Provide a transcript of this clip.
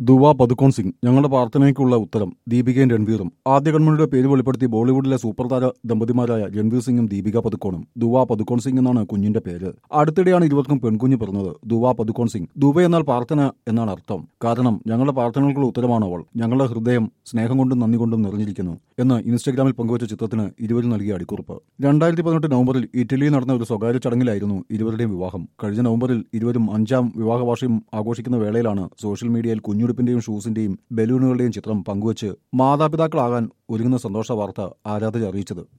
ദുവ പതുക്കോൺ സിംഗ് ഞങ്ങളുടെ പ്രാർത്ഥനയ്ക്കുള്ള ഉത്തരം ദീപികയും രൺവീറും ആദ്യ കൺമണിയുടെ പേര് വെളിപ്പെടുത്തി ബോളിവുഡിലെ സൂപ്പർ താര ദമ്പതിമാരായ രൺവീർ സിംഗും ദീപിക പതുക്കോണും ദുവ പതുക്കോൺ സിംഗ് എന്നാണ് കുഞ്ഞിന്റെ പേര് അടുത്തിടെയാണ് ഇരുവർക്കും പെൺകുഞ്ഞ് പിറന്നത് ദുവ പതുക്കോൺ സിംഗ് ദുവ എന്നാൽ പ്രാർത്ഥന എന്നാണ് അർത്ഥം കാരണം ഞങ്ങളുടെ പ്രാർത്ഥനകൾക്കുള്ള ഉത്തരമാണ് അവൾ ഞങ്ങളുടെ ഹൃദയം സ്നേഹം കൊണ്ടും നന്ദി കൊണ്ടും നിറഞ്ഞിരിക്കുന്നു എന്ന് ഇൻസ്റ്റഗ്രാമിൽ പങ്കുവച്ച ചിത്രത്തിന് ഇരുവരും നൽകിയ അടിക്കുറിപ്പ് രണ്ടായിരത്തി പതിനെട്ട് നവംബറിൽ ഇറ്റലിയിൽ നടന്ന ഒരു സ്വകാര്യ ചടങ്ങിലായിരുന്നു ഇരുവരുടെയും വിവാഹം കഴിഞ്ഞ നവംബറിൽ ഇരുവരും അഞ്ചാം വിവാഹ വാർഷികം ആഘോഷിക്കുന്ന വേളയിലാണ് സോഷ്യൽ മീഡിയയിൽ കുഞ്ഞുടുപ്പിന്റെയും ഷൂസിന്റെയും ബലൂണുകളുടെയും ചിത്രം പങ്കുവച്ച് മാതാപിതാക്കളാകാൻ ഒരുങ്ങുന്ന സന്തോഷ വാർത്ത ആരാധകരെ അറിയിച്ചത്